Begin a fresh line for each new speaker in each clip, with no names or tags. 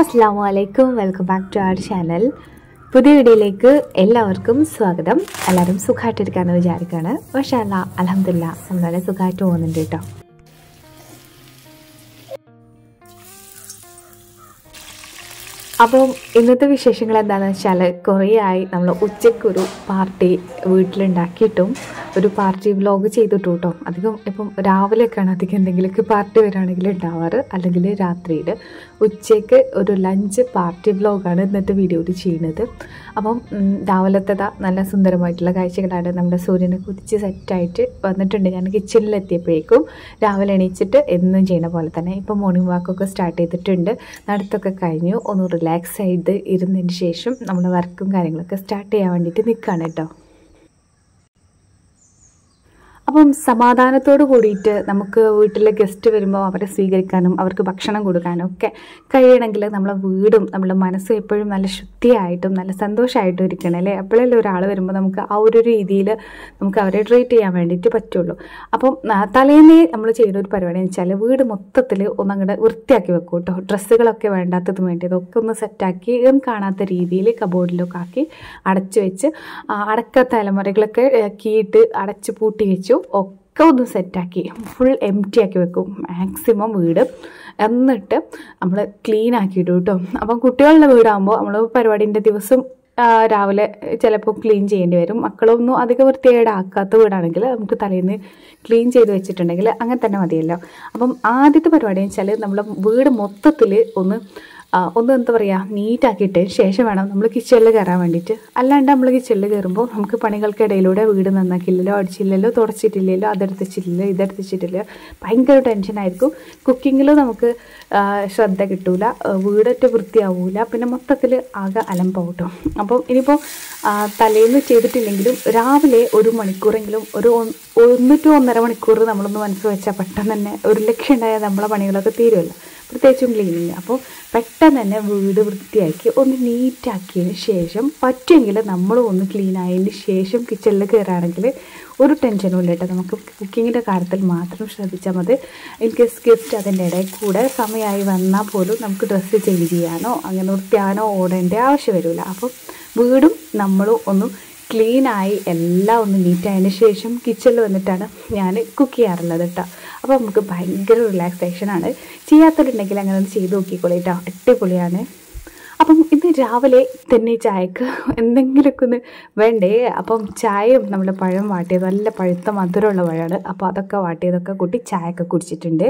അസ്സാം വലൈക്കും welcome back to our channel പുതിയ വീഡിയോയിലേക്ക് എല്ലാവർക്കും സ്വാഗതം എല്ലാവരും സുഖമായിട്ടിരിക്കാമെന്ന് വിചാരിക്കുകയാണ് പക്ഷേ അല്ല അലഹമില്ല നമ്മളെ സുഖമായിട്ട് പോകുന്നുണ്ട് കേട്ടോ അപ്പം ഇന്നത്തെ വിശേഷങ്ങൾ എന്താണെന്ന് വെച്ചാൽ കുറേ ആയി നമ്മൾ ഉച്ചയ്ക്കൊരു പാർട്ടി വീട്ടിലുണ്ടാക്കിയിട്ടും ഒരു പാർട്ടി വ്ലോഗ് ചെയ്തിട്ടു കേട്ടോ അധികം ഇപ്പം രാവിലെയൊക്കെയാണ് അധികം എന്തെങ്കിലുമൊക്കെ പാർട്ടി വരികയാണെങ്കിൽ ഉണ്ടാവാറ് അല്ലെങ്കിൽ രാത്രിയിൽ ഉച്ചയ്ക്ക് ഒരു ലഞ്ച് പാർട്ടി വ്ലോഗാണ് ഇന്നത്തെ വീഡിയോയിൽ ചെയ്യുന്നത് അപ്പം ഉം, രാവിലത്തേതാ നല്ല സുന്ദരമായിട്ടുള്ള കാഴ്ചകളാണ് നമ്മുടെ സൂര്യനെ കുതിച്ച് സെറ്റായിട്ട് വന്നിട്ടുണ്ട് ഞാൻ കിച്ചണിലെത്തിയപ്പോഴേക്കും രാവിലെ എണീച്ചിട്ട് എന്നും ചെയ്യുന്ന പോലെ തന്നെ ഇപ്പം മോർണിംഗ് വാക്കൊക്കെ സ്റ്റാർട്ട് ചെയ്തിട്ടുണ്ട് നടത്തൊക്കെ കഴിഞ്ഞു ഒന്ന് റിലാക്സ് ചെയ്ത് ഇരുന്നതിന് ശേഷം നമ്മുടെ വർക്കും കാര്യങ്ങളൊക്കെ സ്റ്റാർട്ട് ചെയ്യാൻ വേണ്ടിയിട്ട് നിൽക്കുകയാണ് കേട്ടോ അപ്പം സമാധാനത്തോട് കൂടിയിട്ട് നമുക്ക് വീട്ടിലെ ഗസ്റ്റ് വരുമ്പോൾ അവരെ സ്വീകരിക്കാനും അവർക്ക് ഭക്ഷണം കൊടുക്കാനും ഒക്കെ കഴിയണമെങ്കിൽ നമ്മളെ വീടും നമ്മുടെ മനസ്സും എപ്പോഴും നല്ല ശുദ്ധിയായിട്ടും നല്ല സന്തോഷമായിട്ടും ഇരിക്കണം അല്ലേ എപ്പോഴെല്ലാം ഒരാൾ വരുമ്പോൾ നമുക്ക് ആ ഒരു രീതിയിൽ നമുക്ക് അവരെ ട്രീറ്റ് ചെയ്യാൻ വേണ്ടിയിട്ട് പറ്റുള്ളൂ അപ്പം ആ, തലേന്നേ നമ്മൾ ചെയ്യുന്ന ഒരു പരിപാടി എന്ന് വെച്ചാൽ വീട് മൊത്തത്തിൽ ഒന്നങ്ങോട്ട് വൃത്തിയാക്കി വെക്കും കേട്ടോ ഡ്രസ്സുകളൊക്കെ വേണ്ടാത്തത് വേണ്ടി അതൊക്കെ ഒന്ന് സെറ്റാക്കി ഇതും കാണാത്ത രീതിയിൽ കബോർഡിലൊക്കെ ആക്കി അടച്ചു വെച്ച് ആ, അടക്ക തലമുറകളൊക്കെ കീയിട്ട് അടച്ച് പൂട്ടി വെച്ചു ഒക്കെ ഒന്ന് സെറ്റാക്കി ഫുൾ എം ടി ആക്കി വെക്കും മാക്സിമം വീട് എന്നിട്ട് നമ്മൾ ക്ലീൻ ആക്കിയിടും കേട്ടോ അപ്പം കുട്ടികളുടെ വീടാകുമ്പോൾ നമ്മൾ പരിപാടിൻ്റെ ദിവസം ആ, രാവിലെ ചിലപ്പോൾ ക്ലീൻ ചെയ്യേണ്ടി വരും മക്കളൊന്നും അധികം വൃത്തികേടാക്കാത്ത വീടാണെങ്കിൽ നമുക്ക് തലേന്ന് ക്ലീൻ ചെയ്ത് വെച്ചിട്ടുണ്ടെങ്കിൽ അങ്ങനെ തന്നെ മതിയല്ലോ അപ്പം ആദ്യത്തെ പരിപാടി എന്ന് വെച്ചാൽ നമ്മളെ വീട് മൊത്തത്തിൽ ഒന്ന് ആ, ഒന്ന് എന്താ പറയുക നീറ്റാക്കിയിട്ട് ശേഷം വേണം നമ്മൾ കിച്ചണിൽ കയറാൻ വേണ്ടിയിട്ട് അല്ലാണ്ട് നമ്മൾ കിച്ചണിൽ കയറുമ്പോൾ നമുക്ക് പണികൾക്കിടയിലൂടെ വീട് നന്നാക്കില്ലല്ലോ അടിച്ചില്ലല്ലോ തുടച്ചിട്ടില്ലല്ലോ അതെടുത്തിച്ചില്ലല്ലോ ഇതെടുത്തിച്ചിട്ടില്ലല്ലോ ഭയങ്കര ടെൻഷനായിരിക്കും കുക്കിങ്ങിലും നമുക്ക് ആ, ശ്രദ്ധ കിട്ടൂല ആ, വീടൊറ്റ വൃത്തിയാവൂല പിന്നെ മൊത്തത്തിൽ ആകെ അലമ്പാവട്ടോ അപ്പം ഇനിയിപ്പോൾ തലേന്ന് ചെയ്തിട്ടില്ലെങ്കിലും രാവിലെ ഒരു മണിക്കൂറെങ്കിലും ഒരു ഒന്ന് ഒന്ന് ടു ഒന്നര മണിക്കൂർ നമ്മളൊന്ന് മനസ്സ് വെച്ചാൽ പെട്ടെന്ന് തന്നെ ഒരു ലക്ഷ്യം ഉണ്ടായാൽ നമ്മളെ പണികളൊക്കെ തീരുമല്ലോ പ്രത്യേകിച്ചും ക്ലീനിങ് അപ്പോൾ പെട്ടെന്ന് തന്നെ വീട് വൃത്തിയാക്കി ഒന്ന് നീറ്റാക്കിയതിന് ശേഷം പറ്റുമെങ്കിൽ നമ്മളും ഒന്ന് ക്ലീൻ ആയതിന് ശേഷം കിച്ചണിൽ കയറുകയാണെങ്കിൽ ഒരു ടെൻഷനും ഇല്ല കേട്ടോ നമുക്ക് കുക്കിങ്ങിൻ്റെ കാര്യത്തിൽ മാത്രം ശ്രദ്ധിച്ചാൽ മതി ഇൻ കേസ് ഗസ്റ്റ് അതിൻ്റെ ഇടയിൽ കൂടെ സമയമായി വന്നാൽ പോലും നമുക്ക് ഡ്രസ്സ് ചേഞ്ച് ചെയ്യാനോ അങ്ങനെ വൃത്തിയാനോ ഓടേണ്ട ആവശ്യം വരില്ല അപ്പോൾ വീടും നമ്മളും ഒന്ന് ക്ലീനായി എല്ലാം ഒന്ന് നീറ്റായതിന് ശേഷം കിച്ചണിൽ വന്നിട്ടാണ് ഞാൻ കുക്ക് ചെയ്യാറുള്ളത് കേട്ടോ അപ്പോൾ നമുക്ക് ഭയങ്കര റിലാക്സേഷനാണ് ചെയ്യാത്തവരുണ്ടെങ്കിൽ അങ്ങനെ ഒന്ന് ചെയ്ത് നോക്കിക്കോളൂ കേട്ടോ അടിപൊളിയാണ് അപ്പം ഇന്ന് രാവിലെ തന്നെ ചായക്ക് എന്തെങ്കിലുമൊക്കെ ഒന്ന് വേണ്ടേ അപ്പം ചായയും നമ്മുടെ പഴം വാട്ടിയത് നല്ല പഴുത്ത മധുരമുള്ള പഴമാണ് അപ്പോൾ അതൊക്കെ വാട്ടിയതൊക്കെ കൂട്ടി ചായയൊക്കെ കുടിച്ചിട്ടുണ്ട്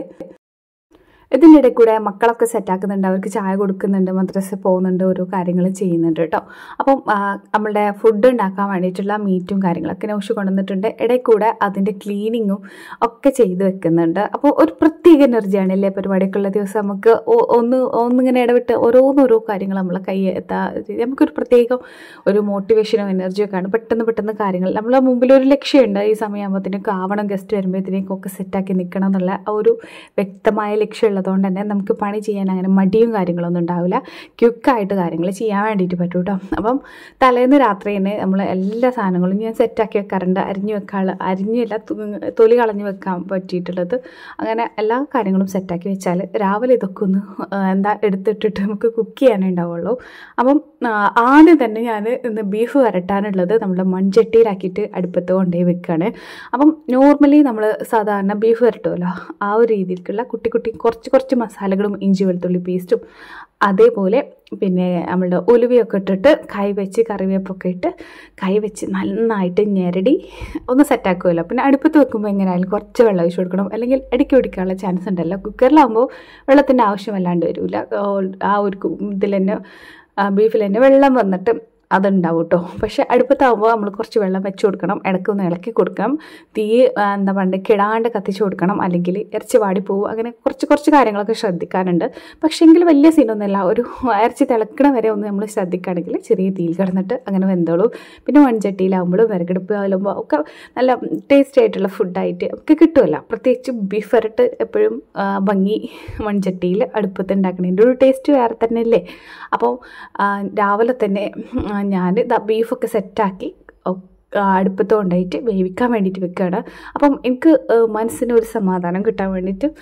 ഇതിൻ്റെ ഇടയിൽ കൂടെ മക്കളൊക്കെ സെറ്റാക്കുന്നുണ്ട് അവർക്ക് ചായ കൊടുക്കുന്നുണ്ട് മദ്രസ പോകുന്നുണ്ട് ഓരോ കാര്യങ്ങൾ ചെയ്യുന്നുണ്ട് കേട്ടോ അപ്പം ആ, നമ്മളുടെ ഫുഡ് ഉണ്ടാക്കാൻ വേണ്ടിയിട്ടുള്ള മീറ്റും കാര്യങ്ങളൊക്കെ നൗഷ് കൊണ്ടുവന്നിട്ടുണ്ട് ഇടയിൽ കൂടെ അതിൻ്റെ ക്ലീനിങ്ങും ഒക്കെ ചെയ്ത് വെക്കുന്നുണ്ട് അപ്പോൾ ഒരു പ്രത്യേക എനർജിയാണ് അല്ലേ പരിപാടിയൊക്കെയുള്ള ദിവസം നമുക്ക് ഒ- ഒന്ന് ഒന്നിങ്ങനെ ഇടവിട്ട് ഓരോന്നോരോ കാര്യങ്ങൾ നമ്മളെ കൈ എത്താ നമുക്കൊരു പ്രത്യേകം ഒരു മോട്ടിവേഷനും എനർജിയും ഒക്കെ ആണ് പെട്ടെന്ന് പെട്ടെന്ന് കാര്യങ്ങൾ നമ്മളെ മുമ്പിൽ ഒരു ലക്ഷ്യമുണ്ട് ഈ സമയമാകുമ്പോഴത്തേനൊക്കെ ആവണം ഗസ്റ്റ് വരുമ്പോഴത്തേക്കും ഒക്കെ സെറ്റാക്കി നിൽക്കണം എന്നുള്ള ആ ഒരു വ്യക്തമായ ലക്ഷ്യം ഉള്ളതുകൊണ്ട് തന്നെ നമുക്ക് പണി ചെയ്യാൻ അങ്ങനെ മടിയും കാര്യങ്ങളൊന്നും ഉണ്ടാവില്ല ക്വിക്കായിട്ട് കാര്യങ്ങൾ ചെയ്യാൻ വേണ്ടിയിട്ട് പറ്റും കേട്ടോ അപ്പം തലേന്ന് രാത്രി തന്നെ നമ്മൾ എല്ലാ സാധനങ്ങളും ഞാൻ സെറ്റാക്കി വെക്കാറുണ്ട് അരിഞ്ഞു വെക്കാനുള്ള അരിഞ്ഞില്ല തു- തൊലി കളഞ്ഞു വെക്കാൻ പറ്റിയിട്ടുള്ളത് അങ്ങനെ എല്ലാ കാര്യങ്ങളും സെറ്റാക്കി വെച്ചാൽ രാവിലെ ഇതൊക്കെ ഒന്ന് ആ, എന്താ എടുത്തിട്ടിട്ട് നമുക്ക് കുക്ക് ചെയ്യാനേ ഉണ്ടാവുള്ളൂ അപ്പം ആ, ആദ്യം തന്നെ ഞാൻ ഇന്ന് ബീഫ് വരട്ടാനുള്ളത് നമ്മുടെ മൺചട്ടിയിലാക്കിയിട്ട് അടുപ്പത്ത് കൊണ്ടുപോയി വെക്കുകയാണ് അപ്പം നോർമലി നമ്മൾ സാധാരണ ബീഫ് വരട്ടുമല്ലോ ആ ഒരു രീതിയിലേക്കുള്ള കുട്ടി കുട്ടി കുറച്ച് കുറച്ച് മസാലകളും ഇഞ്ചി വെളുത്തുള്ളി പേസ്റ്റും അതേപോലെ പിന്നെ നമ്മളുടെ ഉലുവയൊക്കെ ഇട്ടിട്ട് കൈ വെച്ച് കറിവേപ്പൊക്കെ ഇട്ട് കൈ വെച്ച് നന്നായിട്ട് ഞെരടി ഒന്ന് സെറ്റാക്കുമല്ലോ പിന്നെ അടുപ്പത്ത് വെക്കുമ്പോൾ എങ്ങനെയായാലും കുറച്ച് വെള്ളം ഒഴിച്ച് കൊടുക്കണം അല്ലെങ്കിൽ ഇടയ്ക്ക് പിടിക്കാനുള്ള ചാൻസ് ഉണ്ടല്ലോ കുക്കറിലാകുമ്പോൾ വെള്ളത്തിൻ്റെ ആവശ്യമല്ലാണ്ട് വരില്ല ആ ഒരു കു- ഇതിൽ തന്നെ ബീഫിൽ തന്നെ വെള്ളം വന്നിട്ട് അതുണ്ടാവും കേട്ടോ പക്ഷേ അടുപ്പത്താകുമ്പോൾ നമ്മൾ കുറച്ച് വെള്ളം വെച്ച് കൊടുക്കണം ഇടയ്ക്ക് ഒന്ന് ഇളക്കി കൊടുക്കണം തീ ആ, എന്താ പറയുക കിടാണ്ട് കത്തിച്ച് കൊടുക്കണം അല്ലെങ്കിൽ ഇറച്ചി വാടിപ്പോവും അങ്ങനെ കുറച്ച് കുറച്ച് കാര്യങ്ങളൊക്കെ ശ്രദ്ധിക്കാനുണ്ട് പക്ഷേങ്കിൽ വലിയ സീനൊന്നുമില്ല ഒരു ഇറച്ചി തിളക്കണ വരെ ഒന്ന് നമ്മൾ ശ്രദ്ധിക്കുകയാണെങ്കിൽ ചെറിയ തീയിൽ കിടന്നിട്ട് അങ്ങനെ വെന്തോളൂ പിന്നെ മൺചട്ടിയിലാകുമ്പോഴും വിറകടുപ്പ് ആകുമ്പോൾ ഒക്കെ നല്ല ടേസ്റ്റി ആയിട്ടുള്ള ഫുഡായിട്ട് ഒക്കെ കിട്ടുമല്ലോ പ്രത്യേകിച്ച് ബീഫ് വരട്ട് എപ്പോഴും ആ, ഭംഗി മൺചട്ടിയിൽ അടുപ്പത്ത് ഉണ്ടാക്കണതിൻ്റെ ഒരു ടേസ്റ്റ് വേറെ തന്നെ അല്ലേ അപ്പോൾ ആ, രാവിലെ തന്നെ ഞാൻ ബീഫൊക്കെ സെറ്റാക്കി അടുപ്പത്ത് കൊണ്ടുപോയിട്ട് വേവിക്കാൻ വേണ്ടിയിട്ട് വെക്കുകയാണ് അപ്പം എനിക്ക് ആ, മനസ്സിന് ഒരു സമാധാനം കിട്ടാൻ വേണ്ടിയിട്ട്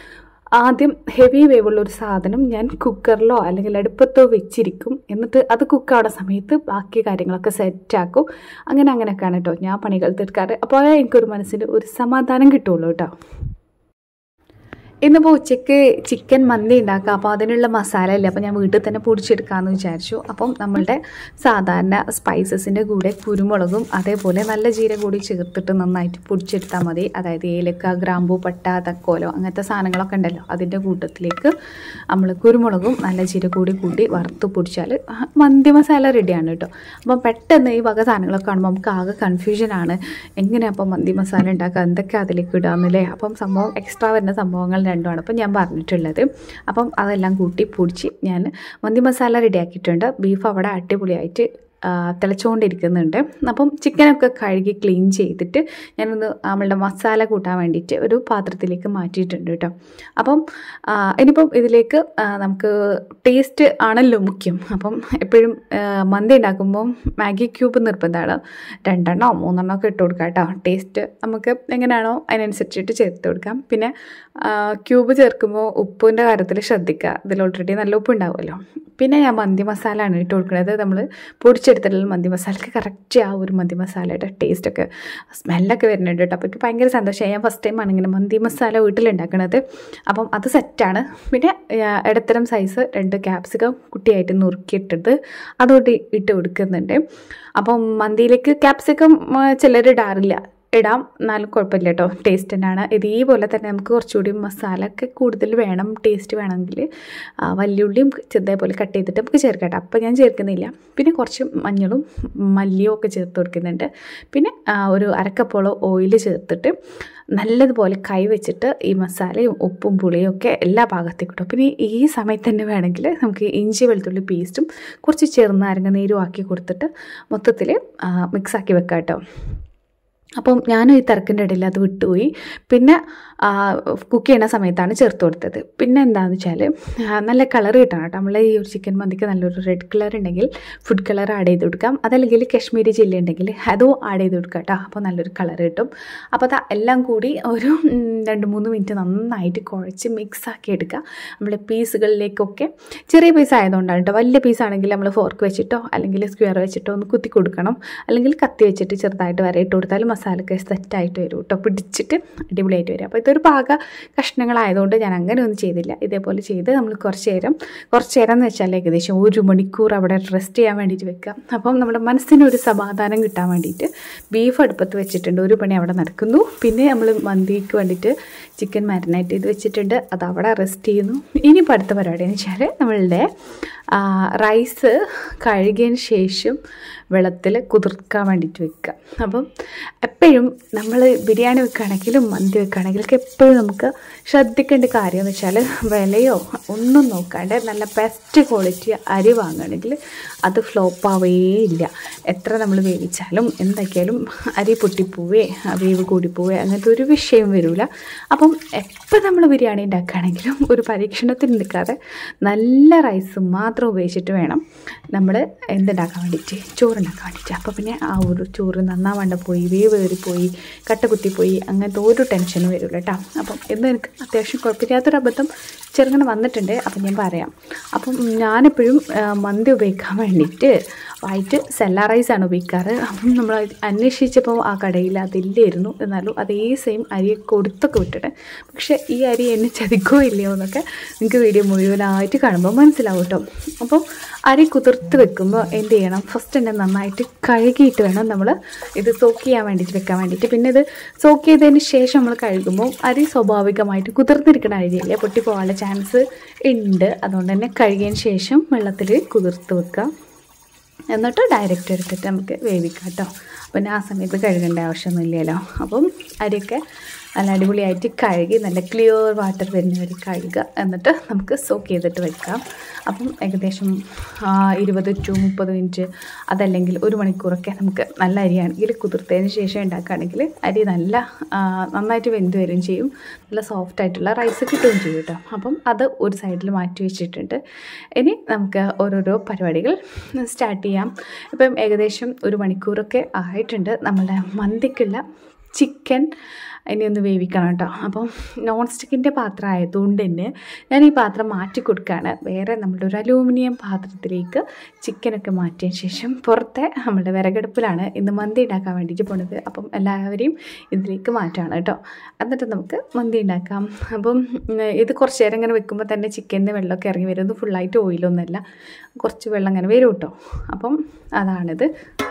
ആദ്യം ഹെവി വേവുള്ള ഒരു സാധനം ഞാൻ കുക്കറിലോ അല്ലെങ്കിൽ അടുപ്പത്തോ വെച്ചിരിക്കും എന്നിട്ട് അത് കുക്കാവുന്ന സമയത്ത് ബാക്കി കാര്യങ്ങളൊക്കെ സെറ്റാക്കും അങ്ങനെ അങ്ങനെയൊക്കെയാണ് കേട്ടോ ഞാൻ പണികൾ തീർക്കാറ് അപ്പോൾ എനിക്കൊരു മനസ്സിന് ഒരു സമാധാനം കിട്ടുള്ളൂ കേട്ടോ ഇന്നിപ്പോൾ ഉച്ചയ്ക്ക് ചിക്കൻ മന്തി ഉണ്ടാക്കാം അപ്പോൾ അതിനുള്ള മസാല ഇല്ല അപ്പോൾ ഞാൻ വീട്ടിൽ തന്നെ പൊടിച്ചെടുക്കാമെന്ന് വിചാരിച്ചു അപ്പം നമ്മളുടെ സാധാരണ സ്പൈസസിൻ്റെ കൂടെ കുരുമുളകും അതേപോലെ നല്ല ജീരകം കൂടി ചേർത്തിട്ട് നന്നായിട്ട് പൊടിച്ചെടുത്താൽ മതി അതായത് ഏലക്ക ഗ്രാമ്പൂ പട്ട തക്കോലോ അങ്ങനത്തെ സാധനങ്ങളൊക്കെ ഉണ്ടല്ലോ അതിൻ്റെ കൂട്ടത്തിലേക്ക് നമ്മൾ കുരുമുളകും നല്ല ജീരകം കൂടി കൂട്ടി വറുത്ത് പൊടിച്ചാൽ മന്തി മസാല റെഡിയാണ് കേട്ടോ അപ്പം പെട്ടെന്ന് ഈ വക സാധനങ്ങളൊക്കെ കാണുമ്പോൾ നമുക്ക് ആകെ കൺഫ്യൂഷനാണ് എങ്ങനെയാണ് അപ്പം മന്തി മസാല ഉണ്ടാക്കുക എന്തൊക്കെ അതിലേക്ക് ഇടാമെന്നല്ലേ അപ്പം സംഭവം എക്സ്ട്രാ വരുന്ന സംഭവങ്ങൾ രണ്ടുമാണ് അപ്പം ഞാൻ പറഞ്ഞിട്ടുള്ളത് അപ്പം അതെല്ലാം കൂട്ടി പൊടിച്ച് ഞാൻ മന്തി മസാല റെഡിയാക്കിയിട്ടുണ്ട് ബീഫ് അവിടെ അടിപൊളിയായിട്ട് ആ, തിളച്ചുകൊണ്ടിരിക്കുന്നുണ്ട് അപ്പം ചിക്കനൊക്കെ കഴുകി ക്ലീൻ ചെയ്തിട്ട് ഞാനൊന്ന് നമ്മളുടെ മസാല കൂട്ടാൻ വേണ്ടിയിട്ട് ഒരു പാത്രത്തിലേക്ക് മാറ്റിയിട്ടുണ്ട് കേട്ടോ അപ്പം ആ, ഇനിയിപ്പം ഇതിലേക്ക് ആ, നമുക്ക് ടേസ്റ്റ് ആണല്ലോ മുഖ്യം അപ്പം എപ്പോഴും ആ, മന്തി ഉണ്ടാക്കുമ്പോൾ മാഗി ക്യൂബ് നിർബന്ധമാണ് രണ്ടെണ്ണോ മൂന്നെണ്ണോ ഒക്കെ ഇട്ട് കൊടുക്കാം കേട്ടോ ടേസ്റ്റ് നമുക്ക് എങ്ങനെയാണോ അതിനനുസരിച്ചിട്ട് ചേർത്ത് കൊടുക്കാം പിന്നെ ആ, ക്യൂബ് ചേർക്കുമ്പോൾ ഉപ്പിൻ്റെ കാര്യത്തിൽ ശ്രദ്ധിക്കുക ഇതിൽ ഓൾറെഡി നല്ല ഉപ്പ് ഉണ്ടാവുമല്ലോ പിന്നെ ഞാൻ മന്തി മസാല ആണ് ഇട്ട് കൊടുക്കുന്നത് നമ്മൾ പൊടിച്ചെടുത്തിട്ടുള്ള മന്തി മസാലയ്ക്ക് കറക്റ്റ് ആ ഒരു മന്തി മസാലയുടെ ടേസ്റ്റൊക്കെ സ്മെല്ലൊക്കെ വരുന്നുണ്ട് കേട്ടോ അപ്പോൾ എനിക്ക് ഭയങ്കര സന്തോഷമായി ഞാൻ ഫസ്റ്റ് ടൈമാണ് ഇങ്ങനെ മന്തി മസാല വീട്ടിലുണ്ടാക്കണത് അപ്പം അത് സെറ്റാണ് പിന്നെ ആ, ഇടത്തരം സൈസ് രണ്ട് ക്യാപ്സിക്കം കുട്ടിയായിട്ട് നുറുക്കിയിട്ടിട്ട് അതോട്ട് ഇട്ട് കൊടുക്കുന്നുണ്ട് അപ്പം മന്തിയിലേക്ക് ക്യാപ്സിക്കം ചിലർ ഇടാറില്ല ഇടാം എന്നാലും കുഴപ്പമില്ല കേട്ടോ ടേസ്റ്റ് തന്നെയാണ് ഇതേപോലെ തന്നെ നമുക്ക് കുറച്ചുകൂടി മസാല ഒക്കെ കൂടുതൽ വേണം ടേസ്റ്റ് വേണമെങ്കിൽ ആ, വല്യുള്ളിയും ചെറുതായി കട്ട് ചെയ്തിട്ട് നമുക്ക് ചേർക്കാം കേട്ടോ അപ്പോൾ ഞാൻ ചേർക്കുന്നില്ല പിന്നെ കുറച്ച് മഞ്ഞളും മല്ലിയും ഒക്കെ ചേർത്ത് കൊടുക്കുന്നുണ്ട് പിന്നെ ആ, ഒരു അരക്കപ്പോളം ഓയിൽ ചേർത്തിട്ട് നല്ലതുപോലെ കൈ വെച്ചിട്ട് ഈ മസാലയും ഉപ്പും പുളിയും ഒക്കെ എല്ലാ ഭാഗത്തേക്കും ഇട്ടു പിന്നെ ഈ സമയത്ത് തന്നെ വേണമെങ്കിൽ നമുക്ക് ഇഞ്ചി വെളുത്തുള്ളി പേസ്റ്റും കുറച്ച് ചെറുനാരങ്ങ നീരും ആക്കി കൊടുത്തിട്ട് മൊത്തത്തിൽ മിക്സാക്കി വെക്കാം കേട്ടോ അപ്പം ഞാനും ഈ തിരക്കിൻ്റെ ഇടയിൽ അത് വിട്ടുപോയി പിന്നെ കുക്ക് ചെയ്യുന്ന സമയത്താണ് ചേർത്ത് കൊടുത്തത് പിന്നെ എന്താണെന്ന് വെച്ചാൽ ആ, നല്ല കളർ കിട്ടണം കേട്ടോ നമ്മളെ ഈ ഒരു ചിക്കൻ മന്തിക്ക് നല്ലൊരു റെഡ് കളർ ഉണ്ടെങ്കിൽ ഫുഡ് കളർ ആഡ് ചെയ്ത് കൊടുക്കാം അതല്ലെങ്കിൽ കാശ്മീരി ചില്ലി ഉണ്ടെങ്കിൽ അതും ആഡ് ചെയ്ത് കൊടുക്കാം കേട്ടോ അപ്പോൾ നല്ലൊരു കളർ കിട്ടും അപ്പോൾ അത് എല്ലാം കൂടി ഒരു ഉം, രണ്ട് മൂന്ന് മിനിറ്റ് നന്നായിട്ട് കുഴച്ച് മിക്സ് ആക്കി എടുക്കുക നമ്മൾ പീസുകളിലേക്കൊക്കെ ചെറിയ പീസ് ആയതുകൊണ്ടാണ് കേട്ടോ വലിയ പീസ് ആണെങ്കിൽ നമ്മൾ ഫോർക്ക് വെച്ചിട്ടോ അല്ലെങ്കിൽ സ്ക്വയർ വെച്ചിട്ടോ ഒന്ന് കുത്തി കൊടുക്കണം അല്ലെങ്കിൽ കത്തി വെച്ചിട്ട് ചെറുതായിട്ട് വരയിട്ട് കൊടുത്താൽ മസാലയൊക്കെ സെറ്റായിട്ട് വരും കേട്ടോ പിടിച്ചിട്ട് അടിപൊളിയായിട്ട് വരും അപ്പോൾ ഇതൊരു പാക കഷ്ണങ്ങളായതുകൊണ്ട് ഞാൻ അങ്ങനെ ഒന്നും ചെയ്തില്ല ഇതേപോലെ ചെയ്ത് നമ്മൾ കുറച്ച് നേരം കുറച്ച് നേരം എന്ന് വെച്ചാൽ ഏകദേശം ഒരു മണിക്കൂർ അവിടെ റെസ്റ്റ് ചെയ്യാൻ വേണ്ടിയിട്ട് വെക്കാം അപ്പം നമ്മുടെ മനസ്സിന് ഒരു സമാധാനം കിട്ടാൻ വേണ്ടിയിട്ട് ബീഫ് അടുപ്പത്ത് വെച്ചിട്ടുണ്ട് ഒരു പണി അവിടെ നടക്കുന്നു പിന്നെ നമ്മൾ മന്തിക്ക് വേണ്ടിയിട്ട് ചിക്കൻ മാരിനേറ്റ് ചെയ്ത് വെച്ചിട്ടുണ്ട് അത് അവിടെ റെസ്റ്റ് ചെയ്യുന്നു ഇനിയിപ്പോൾ അടുത്ത പരിപാടി എന്ന് വെച്ചാൽ നമ്മളുടെ ആ, റൈസ് കഴുകിയതിന് ശേഷം വെള്ളത്തിൽ കുതിർക്കാൻ വേണ്ടിയിട്ട് വെക്കുക അപ്പം എപ്പോഴും നമ്മൾ ബിരിയാണി വെക്കുകയാണെങ്കിലും മന്തി വെക്കുകയാണെങ്കിലും ഒക്കെ എപ്പോഴും നമുക്ക് ശ്രദ്ധിക്കേണ്ട കാര്യം എന്ന് വെച്ചാൽ വിലയോ ഒന്നും നോക്കാണ്ട് നല്ല ബെസ്റ്റ് ക്വാളിറ്റി അരി വാങ്ങുകയാണെങ്കിൽ അത് ഫ്ലോപ്പ് ആവേ ഇല്ല എത്ര നമ്മൾ വേവിച്ചാലും എന്താക്കിയാലും അരി പൊട്ടിപ്പോവേ വേവ് കൂടിപ്പോവേ അങ്ങനത്തെ ഒരു വിഷയം വരില്ല അപ്പം എപ്പോൾ നമ്മൾ ബിരിയാണി ഉണ്ടാക്കുകയാണെങ്കിലും ഒരു പരീക്ഷണത്തിന് നിൽക്കാതെ നല്ല റൈസ് മാത്രം ഉപയോഗിച്ചിട്ട് വേണം നമ്മൾ എന്തുണ്ടാക്കാൻ വേണ്ടിയിട്ട് ചോറുണ്ടാക്കാൻ വേണ്ടിയിട്ട് അപ്പോൾ പിന്നെ ആ ഒരു ചോറ് നന്നാവാണ്ട് പോയി വേവ് കയറിപ്പോയി കട്ട കുത്തിപ്പോയി അങ്ങനത്തെ ഒരു ടെൻഷനും വരില്ല കേട്ടോ അപ്പം എന്ന് എനിക്ക് അത്യാവശ്യം കുഴപ്പമില്ലാത്തൊരു അബദ്ധം ചെറുങ്ങനെ വന്നിട്ടുണ്ട് അപ്പം ഞാൻ പറയാം അപ്പം ഞാനെപ്പോഴും ആ, മന്തി ഉപയോഗിക്കാൻ വേണ്ടിയിട്ട് വൈറ്റ് സെല്ല റൈസാണ് ഉപയോഗിക്കാറ് അപ്പം നമ്മൾ അന്വേഷിച്ചപ്പോൾ ആ കടയിൽ അതില്ലായിരുന്നു എന്നാലും അതേ സെയിം അരി കൊടുത്തൊക്കെ വിട്ടിട്ട് പക്ഷേ ഈ അരി എന്നെ ചതിക്കോ ഇല്ലയോ എന്നൊക്കെ നിങ്ങൾക്ക് വീഡിയോ മുഴുവനായിട്ട് കാണുമ്പോൾ മനസ്സിലാവും കേട്ടോ അപ്പോൾ അരി കുതിർത്ത് വെക്കുമ്പോൾ എന്ത് ചെയ്യണം ഫസ്റ്റ് തന്നെ നന്നായിട്ട് കഴുകിയിട്ട് വേണം നമ്മൾ ഇത് സോക്ക് ചെയ്യാൻ വേണ്ടിയിട്ട് വെക്കാൻ വേണ്ടിയിട്ട് പിന്നെ ഇത് സോക്ക് ചെയ്തതിന് ശേഷം നമ്മൾ കഴുകുമ്പോൾ അരി സ്വാഭാവികമായിട്ട് കുതിർന്നിരിക്കുന്ന അരിയല്ലേ പൊട്ടിപ്പോകാനുള്ള ചാൻസ് ഉണ്ട് അതുകൊണ്ട് തന്നെ കഴുകിയതിന് ശേഷം വെള്ളത്തിൽ കുതിർത്ത് വെക്കുക എന്നിട്ട് ഡയറക്റ്റ് എടുത്തിട്ട് നമുക്ക് വേവിക്കാം കേട്ടോ പിന്നെ ആ സമയത്ത് കഴുകേണ്ട ആവശ്യമൊന്നുമില്ലല്ലോ അപ്പം അരിയൊക്കെ നല്ല അടിപൊളിയായിട്ട് കഴുകി നല്ല ക്ലിയർ വാട്ടർ വരുന്ന വരെ കഴുകുക എന്നിട്ട് നമുക്ക് സോക്ക് ചെയ്തിട്ട് വെക്കാം അപ്പം ഏകദേശം ആ, ഇരുപത് ടു മുപ്പത് മിനിറ്റ് അതല്ലെങ്കിൽ ഒരു മണിക്കൂറൊക്കെ നമുക്ക് നല്ല അരിയാണെങ്കിൽ കുതിർത്തതിന് ശേഷം ഉണ്ടാക്കുകയാണെങ്കിൽ അരി നല്ല ആ, നന്നായിട്ട് വെന്ത് വരികയും ചെയ്യും നല്ല സോഫ്റ്റ് ആയിട്ടുള്ള റൈസ് കിട്ടുകയും ചെയ്യും കേട്ടോ അപ്പം അത് ഒരു സൈഡിൽ മാറ്റി വെച്ചിട്ടുണ്ട് ഇനി നമുക്ക് ഓരോരോ പരിപാടികൾ സ്റ്റാർട്ട് ചെയ്യാം ഇപ്പം ഏകദേശം ഒരു മണിക്കൂറൊക്കെ ആയിട്ടുണ്ട് നമ്മളുടെ മന്തിക്കുള്ള ചിക്കൻ ഇനി ഒന്ന് വേവിക്കണം കേട്ടോ അപ്പം നോൺ സ്റ്റിക്കിൻ്റെ പാത്രം ആയതുകൊണ്ട് തന്നെ ഞാൻ ഈ പാത്രം മാറ്റി കൊടുക്കുകയാണ് വേറെ നമ്മുടെ ഒരു അലൂമിനിയം പാത്രത്തിലേക്ക് ചിക്കനൊക്കെ മാറ്റിയ ശേഷം പുറത്തെ നമ്മുടെ വിറകടുപ്പിലാണ് ഇന്ന് മന്തി ഉണ്ടാക്കാൻ വേണ്ടിയിട്ട് പോണത് അപ്പം എല്ലാവരെയും ഇതിലേക്ക് മാറ്റാണ് കേട്ടോ എന്നിട്ട് നമുക്ക് മന്തി ഉണ്ടാക്കാം അപ്പം ഉം, ഇത് കുറച്ച് നേരം ഇങ്ങനെ വെക്കുമ്പോൾ തന്നെ ചിക്കൻ്റെ വെള്ളമൊക്കെ ഇറങ്ങി വരും ഇത് ഫുള്ളായിട്ട് ഓയിലൊന്നുമല്ല കുറച്ച് വെള്ളം ഇങ്ങനെ വരും കേട്ടോ അപ്പം അതാണിത്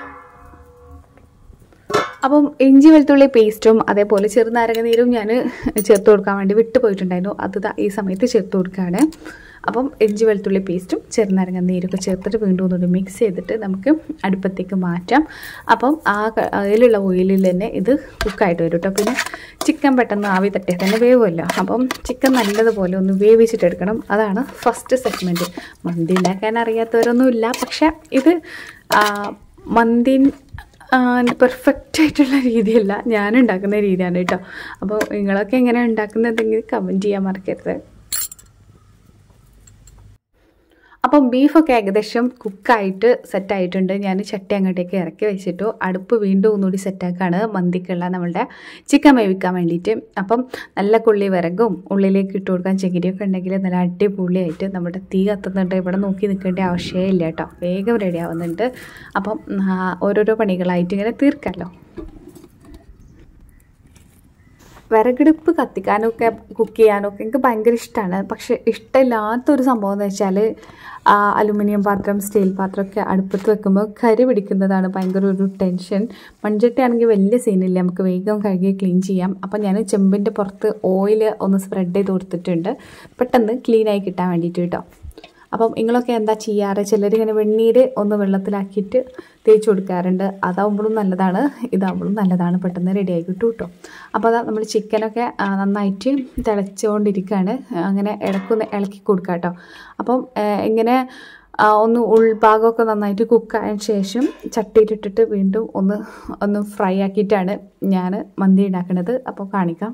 അപ്പം ഇഞ്ചി വെളുത്തുള്ളി പേസ്റ്റും അതേപോലെ ചെറുനാരങ്ങ നീരും ഞാൻ ചേർത്ത് കൊടുക്കാൻ വേണ്ടി വിട്ടു പോയിട്ടുണ്ടായിരുന്നു അത് ദാ ഈ സമയത്ത് ചേർത്ത് കൊടുക്കുകയാണ് അപ്പം ഇഞ്ചി വെളുത്തുള്ളി പേസ്റ്റും ചെറുനാരങ്ങ നീരൊക്കെ ചേർത്തിട്ട് വീണ്ടും ഒന്നുകൂടി മിക്സ് ചെയ്തിട്ട് നമുക്ക് അടുപ്പത്തേക്ക് മാറ്റാം അപ്പം ആ ക- അതിലുള്ള ഓയിലിൽ തന്നെ ഇത് കുക്കായിട്ട് വരും കേട്ടോ പിന്നെ ചിക്കൻ പെട്ടെന്ന് ആവി തട്ടിയാൽ തന്നെ വേവുമല്ലോ അപ്പം ചിക്കൻ നല്ലതുപോലെ ഒന്ന് വേവിച്ചിട്ടെടുക്കണം അതാണ് ഫസ്റ്റ് സെഗ്മെൻറ്റ് മന്തി ഉണ്ടാക്കാൻ അറിയാത്തവരൊന്നുമില്ല പക്ഷെ ഇത് ആ, മന്തി പെർഫെക്റ്റ് ആയിട്ടുള്ള രീതിയല്ല ഞാൻ ഉണ്ടാക്കുന്ന രീതിയാണ് കേട്ടോ അപ്പോൾ നിങ്ങളൊക്കെ എങ്ങനെ ഉണ്ടാക്കുന്നതെങ്കിൽ കമൻറ്റ് ചെയ്യാൻ മറക്കരുത് അപ്പം ബീഫൊക്കെ ഏകദേശം കുക്കായിട്ട് സെറ്റായിട്ടുണ്ട് ഞാൻ ചട്ടി അങ്ങോട്ടേക്ക് ഇറക്കി വെച്ചിട്ടു അടുപ്പ് വീണ്ടും ഒന്നുകൂടി സെറ്റാക്കാണ് മന്തിക്കുള്ള നമ്മളുടെ ചിക്കൻ വേവിക്കാൻ വേണ്ടിയിട്ട് അപ്പം നല്ല കുള്ളി വിറകും ഉള്ളിലേക്ക് ഇട്ട് കൊടുക്കാൻ ചകിരിയൊക്കെ ഉണ്ടെങ്കിൽ നല്ല അടിപൊളിയായിട്ട് നമ്മുടെ തീ കത്തുന്നുണ്ട് ഇവിടെ നോക്കി നിൽക്കേണ്ട ആവശ്യമേ ഇല്ല കേട്ടോ വേഗം റെഡി ആവുന്നുണ്ട് അപ്പം ആ, ഓരോരോ പണികളായിട്ട് ഇങ്ങനെ തീർക്കാമല്ലോ വിറകടുപ്പ് കത്തിക്കാനൊക്കെ കുക്ക് ചെയ്യാനൊക്കെ എനിക്ക് ഭയങ്കര ഇഷ്ടമാണ് പക്ഷെ ഇഷ്ടമില്ലാത്തൊരു സംഭവം എന്ന് വെച്ചാൽ അലുമിനിയം പാത്രം സ്റ്റീൽ പാത്രമൊക്കെ അടുപ്പത്ത് വെക്കുമ്പോൾ കരി പിടിക്കുന്നതാണ് ഭയങ്കര ഒരു ടെൻഷൻ മൺചട്ടി ആണെങ്കിൽ വലിയ സീനില്ല നമുക്ക് വേഗം കഴുകി ക്ലീൻ ചെയ്യാം അപ്പം ഞാൻ ചെമ്പിൻ്റെ പുറത്ത് ഓയിൽ ഒന്ന് സ്പ്രെഡ് ചെയ്ത് കൊടുത്തിട്ടുണ്ട് പെട്ടെന്ന് ക്ലീനായി കിട്ടാൻ വേണ്ടിയിട്ട് കേട്ടോ അപ്പം നിങ്ങളൊക്കെ എന്താ ചെയ്യാറ് ചിലരിങ്ങനെ വെണ്ണീര് ഒന്ന് വെള്ളത്തിലാക്കിയിട്ട് തേച്ച് കൊടുക്കാറുണ്ട് അതാവുമ്പോഴും നല്ലതാണ് ഇതാവുമ്പോഴും നല്ലതാണ് പെട്ടെന്ന് റെഡി ആയി കിട്ടും കേട്ടോ അപ്പോൾ അതാ നമ്മൾ ചിക്കനൊക്കെ ആ, നന്നായിട്ട് തിളച്ചുകൊണ്ടിരിക്കുകയാണ് അങ്ങനെ ഇടക്കൊന്ന് ഇളക്കി കൊടുക്കുക കേട്ടോ അപ്പം ആ, ഇങ്ങനെ ആ, ഒന്ന് ഉൾഭാഗമൊക്കെ നന്നായിട്ട് കുക്കായതിന് ശേഷം ചട്ടിയിലിട്ടിട്ട് വീണ്ടും ഒന്ന് ഒന്ന് ഫ്രൈ ആക്കിയിട്ടാണ് ഞാൻ മന്തി ഉണ്ടാക്കുന്നത് അപ്പോൾ കാണിക്കാം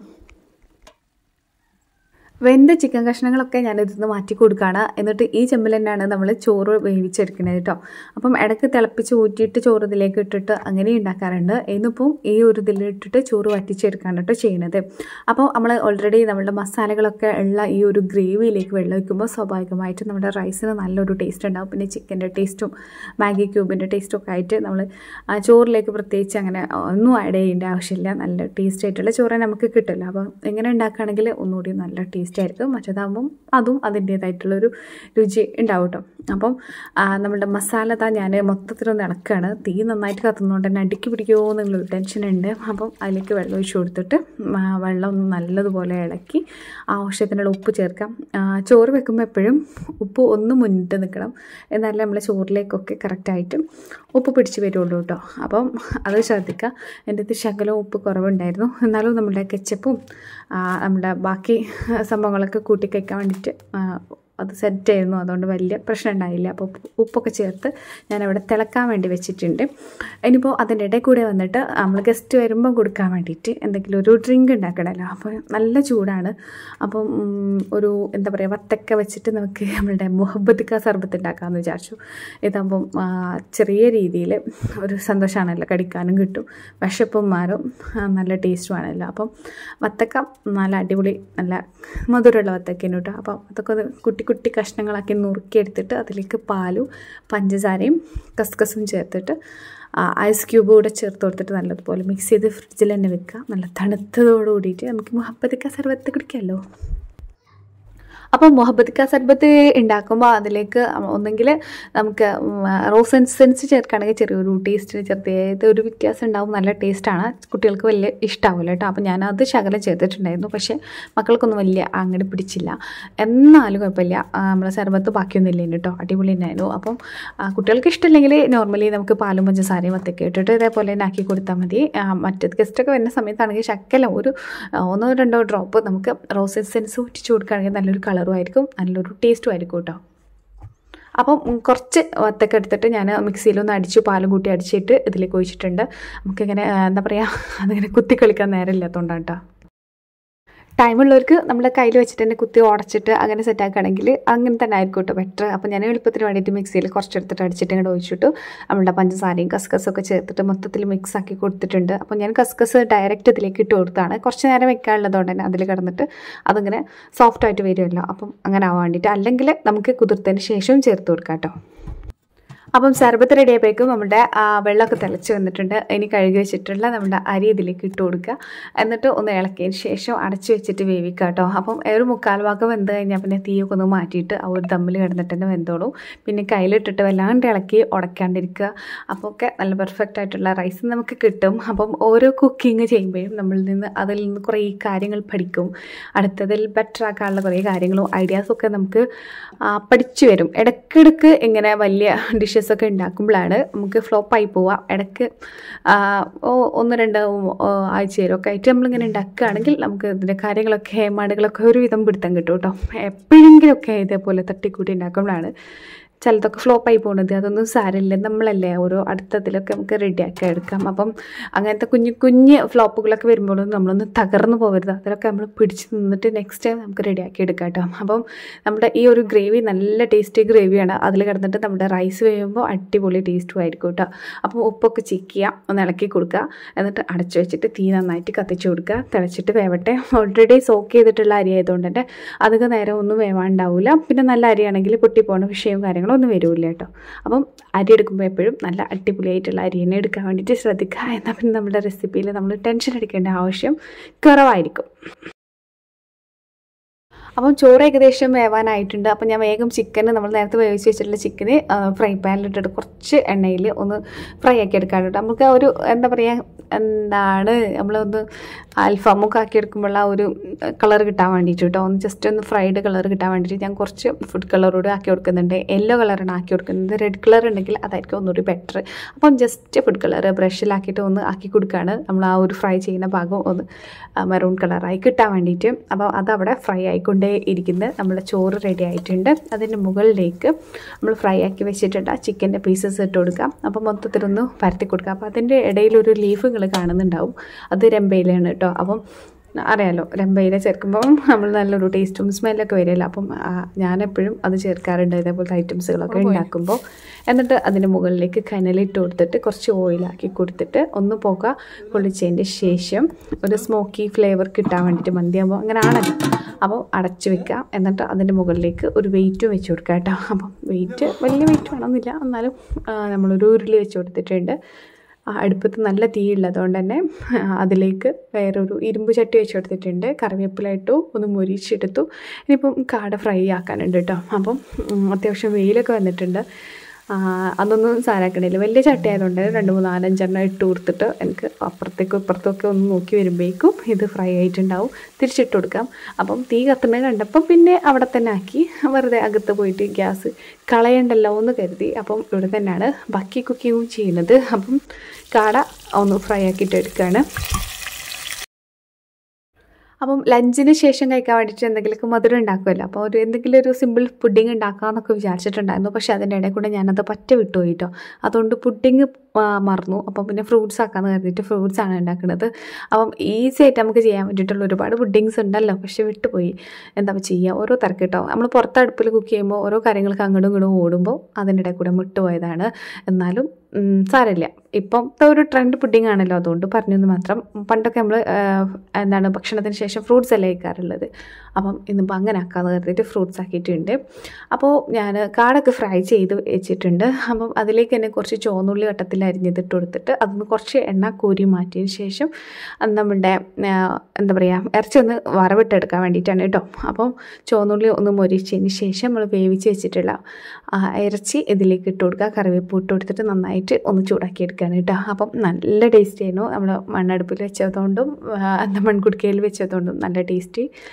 വെന്ത ചിക്കൻ കഷ്ണങ്ങളൊക്കെ ഞാൻ ഇതിന്ന് മാറ്റി കൊടുക്കുകയാണ് എന്നിട്ട് ഈ ചെമ്പിൽ തന്നെയാണ് നമ്മൾ ചോറ് വേവിച്ചെടുക്കുന്നത് കേട്ടോ അപ്പം ഇടയ്ക്ക് തിളപ്പിച്ച് ഊറ്റിയിട്ട് ചോറ് ഇതിലേക്ക് ഇട്ടിട്ട് അങ്ങനെ ഉണ്ടാക്കാറുണ്ട് ഇന്നിപ്പം ഈ ഒരു ഇതിൽ ഇട്ടിട്ട് ചോറ് വറ്റിച്ചെടുക്കാണ് കേട്ടോ ചെയ്യുന്നത് അപ്പോൾ നമ്മൾ ഓൾറെഡി നമ്മളുടെ മസാലകളൊക്കെ ഉള്ള ഈ ഒരു ഗ്രേവിയിലേക്ക് വെള്ളം വയ്ക്കുമ്പോൾ സ്വാഭാവികമായിട്ടും നമ്മുടെ റൈസിന് നല്ലൊരു ടേസ്റ്റ് ഉണ്ടാവും പിന്നെ ചിക്കൻ്റെ ടേസ്റ്റും മാഗി ക്യൂബിൻ്റെ ടേസ്റ്റും ഒക്കെ ആയിട്ട് നമ്മൾ ആ ചോറിലേക്ക് പ്രത്യേകിച്ച് അങ്ങനെ ഒന്നും ആഡ് ചെയ്യേണ്ട ആവശ്യമില്ല നല്ല ടേസ്റ്റ് ആയിട്ടുള്ള ചോറ് നമുക്ക് കിട്ടില്ല അപ്പോൾ എങ്ങനെ ഉണ്ടാക്കുകയാണെങ്കിൽ ഒന്നുകൂടി നല്ല ടേസ്റ്റ് ആയിരിക്കും മറ്റേതാകുമ്പം അതും അതിൻ്റേതായിട്ടുള്ളൊരു രുചി ഉണ്ടാവും കേട്ടോ അപ്പം ആ, നമ്മളുടെ മസാല താ ഞാൻ മൊത്തത്തിലൊന്ന് ഇളക്കുകയാണ് തീ നന്നായിട്ട് കത്തുന്നതുകൊണ്ട് തന്നെ അടുക്കി പിടിക്കുമോ എന്നുള്ളൊരു ടെൻഷനുണ്ട് അപ്പം അതിലേക്ക് വെള്ളം ഒഴിച്ച് കൊടുത്തിട്ട് ആ, വെള്ളം ഒന്ന് നല്ലതുപോലെ ഇളക്കി ആവശ്യത്തിനുള്ള ഉപ്പ് ചേർക്കാം ആ, ചോറ് വെക്കുമ്പോൾ എപ്പോഴും ഉപ്പ് ഒന്ന് മുന്നിട്ട് നിൽക്കണം എന്നാലേ നമ്മളെ ചോറിലേക്കൊക്കെ കറക്റ്റായിട്ട് ഉപ്പ് പിടിച്ച് വരുള്ളൂ കേട്ടോ അപ്പം അത് ശ്രദ്ധിക്കുക എൻ്റെ അടുത്ത് ശകലം ഉപ്പ് കുറവുണ്ടായിരുന്നു എന്നാലും നമ്മുടെ കെച്ചപ്പും ആ, നമ്മുടെ ബാക്കി സംഭവങ്ങളൊക്കെ കൂട്ടി കഴിക്കാൻ വേണ്ടിയിട്ട് ആ, അത് സെറ്റായിരുന്നു അതുകൊണ്ട് വലിയ പ്രശ്നം ഉണ്ടായില്ല അപ്പോൾ ഉപ്പ് ഉപ്പൊക്കെ ചേർത്ത് ഞാനവിടെ തിളക്കാൻ വേണ്ടി വെച്ചിട്ടുണ്ട് ഇനിയിപ്പോൾ അതിൻ്റെ ഇടയിൽ കൂടെ വന്നിട്ട് നമ്മൾ ഗസ്റ്റ് വരുമ്പോൾ കൊടുക്കാൻ വേണ്ടിയിട്ട് എന്തെങ്കിലും ഒരു ഡ്രിങ്ക് ഉണ്ടാക്കണമല്ലോ അപ്പോൾ നല്ല ചൂടാണ് അപ്പം ഉം, ഒരു എന്താ പറയുക വത്തക്ക വെച്ചിട്ട് നമുക്ക് നമ്മളുടെ മുഹബത്തിക്ക സർബത്ത് ഉണ്ടാക്കാമെന്ന് വിചാരിച്ചു ഇതാകുമ്പം ആ, ചെറിയ രീതിയിൽ ഒരു സന്തോഷമാണല്ലോ കടിക്കാനും കിട്ടും വിശപ്പും മാറും ആ, നല്ല ടേസ്റ്റുമാണല്ലോ അപ്പം വത്തക്ക നല്ല അടിപൊളി നല്ല മധുരമുള്ള വത്തക്കേനു കേട്ടോ അപ്പം അതൊക്കെ ഒന്ന് കുട്ടി കുട്ടി കഷ്ണങ്ങളാക്കി നുറുക്കിയെടുത്തിട്ട് അതിലേക്ക് പാലും പഞ്ചസാരയും കസ്കസും ചേർത്തിട്ട് ആ, ഐസ് ക്യൂബ് കൂടെ ചേർത്ത് കൊടുത്തിട്ട് നല്ലതുപോലെ മിക്സ് ചെയ്ത് ഫ്രിഡ്ജിൽ തന്നെ വെക്കുക നല്ല തണുത്തതോട് കൂടിയിട്ട് നമുക്ക് മുഹബത്തിക്ക സർബത്ത് കുടിക്കാമല്ലോ അപ്പോൾ മൊഹബത്ത് സർബത്ത് ഉണ്ടാക്കുമ്പോൾ അതിലേക്ക് ഒന്നെങ്കിൽ നമുക്ക് റോസ് എസെൻസ് ചേർക്കുകയാണെങ്കിൽ ചെറിയൊരു ടേസ്റ്റിന് ചെറുതായത് ഒരു വ്യത്യാസം ഉണ്ടാവും നല്ല ടേസ്റ്റാണ് കുട്ടികൾക്ക് വലിയ ഇഷ്ടമാവില്ല കേട്ടോ അപ്പോൾ ഞാനത് ശകലം ചേർത്തിട്ടുണ്ടായിരുന്നു പക്ഷേ മക്കൾക്കൊന്നും വലിയ അങ്ങോട്ട് പിടിച്ചില്ല എന്നാലും കുഴപ്പമില്ല ആ, നമ്മളെ സർബത്ത് ബാക്കിയൊന്നും ഇല്ലേനു കേട്ടോ അടിപൊളി ഉണ്ടായിരുന്നു അപ്പം ആ, കുട്ടികൾക്ക് ഇഷ്ടമില്ലെങ്കിൽ നോർമലി നമുക്ക് പാലും പഞ്ചസാരയും വത്തൊക്കെ ഇട്ടിട്ട് ഇതേപോലെ തന്നെ ആക്കി കൊടുത്താൽ മതി ആ, മറ്റേത് ഗസ്റ്റൊക്കെ വരുന്ന സമയത്താണെങ്കിൽ ശക്കലം ഒരു ആ, ഒന്നോ രണ്ടോ ഡ്രോപ്പ് നമുക്ക് റോസ് എസെൻസ് ഊറ്റിച്ച് കൊടുക്കുകയാണെങ്കിൽ നല്ലൊരു കളറും ആയിരിക്കും നല്ലൊരു ടേസ്റ്റും ആയിരിക്കും കേട്ടോ അപ്പം ഉം, കുറച്ച് വത്തൊക്കെ എടുത്തിട്ട് ഞാൻ മിക്സിയിലൊന്ന് അടിച്ചു പാലും കൂട്ടി അടിച്ചിട്ട് ഇതിലേക്ക് ഒഴിച്ചിട്ടുണ്ട് നമുക്കിങ്ങനെ ആ, എന്താ പറയുക അതിങ്ങനെ കുത്തി കളിക്കാൻ നേരമില്ലാത്തതുകൊണ്ടാണ് കേട്ടോ ടൈമുള്ളവർക്ക് നമ്മുടെ കയ്യിൽ വെച്ചിട്ട് തന്നെ കുത്തി ഉടച്ചിട്ട് അങ്ങനെ സെറ്റാക്കുകയാണെങ്കിൽ അങ്ങനെ തന്നെ ആയിരിക്കും കേട്ടോ ബെറ്റർ അപ്പോൾ ഞാൻ എളുപ്പത്തിന് വേണ്ടിയിട്ട് മിക്സിയിൽ കുറച്ചെടുത്തിട്ട് അടിച്ചിട്ട് ഇങ്ങോട്ട് ഒഴിച്ചിട്ടു നമ്മുടെ പഞ്ചസാരയും കസ്കസൊക്കെ ചേർത്തിട്ട് മൊത്തത്തിൽ മിക്സ് ആക്കി കൊടുത്തിട്ടുണ്ട് അപ്പോൾ ഞാൻ കസ്കസ് ഡയറക്റ്റ് ഇതിലേക്ക് ഇട്ട് കൊടുത്താണ് കുറച്ച് നേരം വെക്കാനുള്ളതുകൊണ്ട് തന്നെ അതിൽ കിടന്നിട്ട് അതിങ്ങനെ സോഫ്റ്റ് ആയിട്ട് വരുമല്ലോ അപ്പം അങ്ങനെ ആവാൻ വേണ്ടിയിട്ട് അല്ലെങ്കിൽ നമുക്ക് കുതിർത്തതിന് ശേഷവും ചേർത്ത് കൊടുക്കാം കേട്ടോ അപ്പം സർബത്ത് റെഡി ആയപ്പോഴേക്കും നമ്മുടെ ആ, വെള്ളമൊക്കെ തിളച്ച് വന്നിട്ടുണ്ട് ഇനി കഴുകി വെച്ചിട്ടുള്ള നമ്മുടെ അരി ഇതിലേക്ക് ഇട്ട് കൊടുക്കുക എന്നിട്ട് ഒന്ന് ഇളക്കിയതിന് ശേഷം അടച്ച് വെച്ചിട്ട് വേവിക്കുക കേട്ടോ അപ്പം ഒരു മുക്കാൽ ഭാഗം വെന്ത് കഴിഞ്ഞാൽ പിന്നെ തീയൊക്കെ ഒന്ന് മാറ്റിയിട്ട് ആ ഒരു ദമ്മിൽ കിടന്നിട്ട് തന്നെ വെന്തോളും പിന്നെ കയ്യിലിട്ടിട്ട് വല്ലാണ്ട് ഇളക്കി ഉടക്കാണ്ടിരിക്കുക അപ്പോൾ ഒക്കെ നല്ല പെർഫെക്റ്റ് ആയിട്ടുള്ള റൈസ് നമുക്ക് കിട്ടും അപ്പം ഓരോ കുക്കിംഗ് ചെയ്യുമ്പോഴും നമ്മളിൽ നിന്ന് അതിൽ നിന്ന് കുറേ കാര്യങ്ങൾ പഠിക്കും അടുത്തതിൽ ബെറ്റർ ആക്കാനുള്ള കുറേ കാര്യങ്ങളും ഐഡിയാസും ഒക്കെ നമുക്ക് ആ, പഠിച്ചു വരും ഇടയ്ക്കിടയ്ക്ക് ഇങ്ങനെ വലിയ ഡിഷസ് ഒക്കെ ഉണ്ടാക്കുമ്പോഴാണ് നമുക്ക് ഫ്ലോപ്പായി പോവുക ഇടയ്ക്ക് ആ, ഓ- ഒന്ന് രണ്ട് ആഴ്ചയിലൊക്കെ ആയിട്ട് നമ്മളിങ്ങനെ ഉണ്ടാക്കുകയാണെങ്കിൽ നമുക്ക് ഇതിൻ്റെ കാര്യങ്ങളൊക്കെ മാടുകളൊക്കെ ഒരുവിധം പിടുത്തം കിട്ടും കേട്ടോ എപ്പോഴെങ്കിലുമൊക്കെ ഇതേപോലെ തട്ടിക്കൂട്ടി ഉണ്ടാക്കുമ്പോഴാണ് ചിലതൊക്കെ ഫ്ലോപ്പായി പോകുന്നത് അതൊന്നും സാരമില്ല നമ്മളല്ലേ ഓരോ അടുത്തതിലൊക്കെ നമുക്ക് റെഡിയാക്കി എടുക്കാം അപ്പം അങ്ങനത്തെ കുഞ്ഞു കുഞ്ഞ് ഫ്ലോപ്പുകളൊക്കെ വരുമ്പോഴും നമ്മളൊന്ന് തകർന്നു പോകരുത് അതിലൊക്കെ നമ്മൾ പിടിച്ച് നിന്നിട്ട് നെക്സ്റ്റ് ടൈം നമുക്ക് റെഡിയാക്കി എടുക്കാം കേട്ടോ അപ്പം നമ്മുടെ ഈ ഒരു ഗ്രേവി നല്ല ടേസ്റ്റി ഗ്രേവിയാണ് അതിൽ കിടന്നിട്ട് നമ്മുടെ റൈസ് വേവുമ്പോൾ അടിപൊളി ടേസ്റ്റും ആയിരിക്കും കേട്ടോ അപ്പം ഉപ്പൊക്കെ ചെക്ക് ചെയ്യുക ഒന്ന് ഇളക്കി കൊടുക്കുക എന്നിട്ട് അടച്ചു വെച്ചിട്ട് തീ നന്നായിട്ട് കത്തിച്ച് കൊടുക്കുക തിളച്ചിട്ട് വേവട്ടെ ഓൾറെഡി സോക്ക് ചെയ്തിട്ടുള്ള അരി ആയതുകൊണ്ട് തന്നെ അധികം നേരം ഒന്നും വേവാണ്ടാവില്ല പിന്നെ നല്ല അരിയാണെങ്കിൽ പൊട്ടിപ്പോണ വിഷയവും കാര്യങ്ങളും ഒന്നും വരില്ല കേട്ടോ അപ്പം അരി എടുക്കുമ്പോൾ എപ്പോഴും നല്ല അടിപൊളിയായിട്ടുള്ള അരി തന്നെ എടുക്കാൻ വേണ്ടിയിട്ട് ശ്രദ്ധിക്കുക എന്നാൽ പിന്നെ നമ്മുടെ റെസിപ്പിയിൽ നമ്മൾ ടെൻഷൻ അടിക്കേണ്ട ആവശ്യം കുറവായിരിക്കും അപ്പം ചോറ് ഏകദേശം വേവാനായിട്ടുണ്ട് അപ്പം ഞാൻ വേഗം ചിക്കൻ നമ്മൾ നേരത്തെ വേവിച്ച് വെച്ചിട്ടുള്ള ചിക്കന് ഫ്രൈ പാനിലിട്ടിട്ട് കുറച്ച് എണ്ണയിൽ ഒന്ന് ഫ്രൈ ആക്കി എടുക്കാനുണ്ട് നമുക്ക് ഒരു എന്താ പറയുക എന്താണ് നമ്മളൊന്ന് അൽഫാമൊക്കെ ആക്കി എടുക്കുമ്പോൾ ആ ഒരു കളർ കിട്ടാൻ വേണ്ടിയിട്ട് കേട്ടോ ഒന്ന് ജസ്റ്റ് ഒന്ന് ഫ്രൈഡ് കളർ കിട്ടാൻ വേണ്ടിയിട്ട് ഞാൻ കുറച്ച് ഫുഡ് കളറോട് ആക്കി കൊടുക്കുന്നുണ്ട് യെല്ലോ കളറാണ് ആക്കി കൊടുക്കുന്നത് റെഡ് കളർ ഉണ്ടെങ്കിൽ അതായിരിക്കും ഒന്നുകൂടി ബെറ്റർ അപ്പം ജസ്റ്റ് ഫുഡ് കളർ ബ്രഷിലാക്കിയിട്ട് ഒന്ന് ആക്കി കൊടുക്കുകയാണ് നമ്മൾ ആ ഒരു ഫ്രൈ ചെയ്യുന്ന ഭാഗം ഒന്ന് മെറൂൺ കളറായി കിട്ടാൻ വേണ്ടിയിട്ട് അപ്പോൾ അതവിടെ ഫ്രൈ ആയിക്കൊണ്ടേ ഇരിക്കുന്നത് നമ്മുടെ ചോറ് റെഡി ആയിട്ടുണ്ട് അതിൻ്റെ മുകളിലേക്ക് നമ്മൾ ഫ്രൈ ആക്കി വെച്ചിട്ടുണ്ട് ആ ചിക്കൻ്റെ പീസസ് ഇട്ട് കൊടുക്കാം അപ്പോൾ മൊത്തത്തിലൊന്ന് പരത്തി കൊടുക്കാം അപ്പോൾ അതിൻ്റെ ഇടയിൽ ഒരു ലീഫ് നിങ്ങൾ കാണുന്നുണ്ടാവും അത് രമ്പയിലാണ് കേട്ടോ അപ്പം അറിയാലോ രമ്പയില ചേർക്കുമ്പോൾ നമ്മൾ നല്ലൊരു ടേസ്റ്റും സ്മെല്ലൊക്കെ വരുമല്ലോ അപ്പം ആ, ഞാനെപ്പോഴും അത് ചേർക്കാറുണ്ട് ഇതേപോലത്തെ ഐറ്റംസുകളൊക്കെ ഉണ്ടാക്കുമ്പോൾ എന്നിട്ട് അതിൻ്റെ മുകളിലേക്ക് കനലിട്ട് കൊടുത്തിട്ട് കുറച്ച് ഓയിലാക്കി കൊടുത്തിട്ട് ഒന്ന് പുക പൊളിച്ചതിൻ്റെ ശേഷം ഒരു സ്മോക്കി ഫ്ലേവർ കിട്ടാൻ വേണ്ടിയിട്ട് മന്തിയാകുമ്പോൾ അങ്ങനെ ആണല്ലോ അപ്പോൾ അടച്ച് വെക്കുക എന്നിട്ട് അതിൻ്റെ മുകളിലേക്ക് ഒരു വെയിറ്റും വെച്ച് കൊടുക്കുക കേട്ടോ അപ്പം വെയിറ്റ് വലിയ വെയിറ്റ് വേണമെന്നില്ല എന്നാലും ആ, നമ്മളൊരു ഉരുളി വെച്ച് കൊടുത്തിട്ടുണ്ട് ആ അടുപ്പത്ത് നല്ല തീയുള്ളതുകൊണ്ട് തന്നെ ആ, അതിലേക്ക് വേറൊരു ഇരുമ്പ് ചട്ടി വെച്ച് കൊടുത്തിട്ടുണ്ട് കറിവേപ്പില ഇട്ടു ഒന്ന് മുരിച്ചെടുത്തു ഇനിയിപ്പം കാട ഫ്രൈ ആക്കാനുണ്ട് കേട്ടോ അപ്പം ഉം, അത്യാവശ്യം വെയിലൊക്കെ വന്നിട്ടുണ്ട് ആ, അതൊന്നും സാരാക്കണില്ല വലിയ ചട്ടി ആയതുകൊണ്ട് രണ്ട് മൂന്ന് നാലഞ്ചെണ്ണം ഇട്ട് കൊടുത്തിട്ട് എനിക്ക് അപ്പുറത്തേക്കും ഇപ്പുറത്തൊക്കെ ഒന്ന് നോക്കി വരുമ്പോഴേക്കും ഇത് ഫ്രൈ ആയിട്ടുണ്ടാവും തിരിച്ചിട്ട് കൊടുക്കാം അപ്പം തീ കത്തുന്നത് കണ്ടപ്പം പിന്നെ അവിടെ തന്നെ ആക്കി വെറുതെ അകത്ത് പോയിട്ട് ഗ്യാസ് കളയണ്ടല്ലോ എന്ന് കരുതി അപ്പം ഇവിടെ തന്നെയാണ് ബാക്കി കുക്കിങ്ങും ചെയ്യുന്നത് അപ്പം കാട ഒന്ന് ഫ്രൈ ആക്കിയിട്ട് എടുക്കുകയാണ് അപ്പം ലഞ്ചിന് ശേഷം കഴിക്കാൻ വേണ്ടിയിട്ട് എന്തെങ്കിലുമൊക്കെ മധുരം ഉണ്ടാക്കുമല്ലോ അപ്പോൾ ഒരു എന്തെങ്കിലും ഒരു സിമ്പിൾ പുഡിങ് ഉണ്ടാക്കാമെന്നൊക്കെ വിചാരിച്ചിട്ടുണ്ടായിരുന്നു പക്ഷേ അതിൻ്റെ ഇടയിൽ കൂടെ ഞാനത് പറ്റ വിട്ടുപോയി കേട്ടോ അതുകൊണ്ട് പുഡിങ് മറന്നു അപ്പം പിന്നെ ഫ്രൂട്ട്സ് ആക്കാമെന്ന് കരുതിയിട്ട് ഫ്രൂട്ട്സ് ആണ് ഉണ്ടാക്കുന്നത് അപ്പം ഈസി ആയിട്ട് നമുക്ക് ചെയ്യാൻ വേണ്ടിയിട്ടുള്ള ഒരുപാട് പുഡിങ്സ് ഉണ്ടല്ലോ പക്ഷെ വിട്ടുപോയി എന്താ ചെയ്യുക ഓരോ തിരക്ക് കേട്ടോ നമ്മൾ പുറത്ത് അടുപ്പിൽ കുക്ക് ചെയ്യുമ്പോൾ ഓരോ കാര്യങ്ങൾക്ക് അങ്ങോട്ടും ഇങ്ങോട്ടും ഓടുമ്പോൾ അതിൻ്റെ ഇടയിൽ കൂടെ വിട്ടുപോയതാണ് എന്നാലും ഉം, സാരമില്ല ഇപ്പോഴത്തെ ഒരു ട്രെൻഡ് പുഡിംഗ് ആണല്ലോ അതുകൊണ്ട് പറഞ്ഞെന്ന് മാത്രം പണ്ടൊക്കെ നമ്മൾ എന്താണ് ഭക്ഷണത്തിന് ശേഷം ഫ്രൂട്ട്സ് അല്ലേ കഴിക്കാറുള്ളത് അപ്പം ഇന്നിപ്പോൾ അങ്ങനെ ആക്കാമെന്ന് കരുതിയിട്ട് ഫ്രൂട്ട്സ് ആക്കിയിട്ടുണ്ട് അപ്പോൾ ഞാൻ കാടൊക്കെ ഫ്രൈ ചെയ്ത് വെച്ചിട്ടുണ്ട് അപ്പം അതിലേക്ക് തന്നെ കുറച്ച് ചുവന്നുള്ളി വട്ടത്തിൽ അരിഞ്ഞതിട്ട് കൊടുത്തിട്ട് അതൊന്ന് കുറച്ച് എണ്ണ കോരി മാറ്റിയതിന് ശേഷം അത് നമ്മുടെ ആ, എന്താ പറയുക ഇറച്ചി ഒന്ന് വറവിട്ടെടുക്കാൻ വേണ്ടിയിട്ടാണ് കേട്ടോ അപ്പം ചുവന്നുള്ളി ഒന്ന് മൊരിച്ചതിന് ശേഷം നമ്മൾ വേവിച്ച് വെച്ചിട്ടുള്ള ആ, ഇറച്ചി ഇതിലേക്ക് ഇട്ട് കൊടുക്കുക കറിവേപ്പ് ഇട്ട് കൊടുത്തിട്ട് നന്നായിട്ട് ഒന്ന് ചൂടാക്കി എടുക്കുകയാണ് കേട്ടോ അപ്പം നല്ല ടേസ്റ്റ് ആയിരുന്നു നമ്മൾ മണ്ണടുപ്പിൽ വെച്ചതുകൊണ്ടും ആ, എന്താ മൺകുടുക്കയിൽ വെച്ചതുകൊണ്ടും നല്ല ടേസ്റ്റ്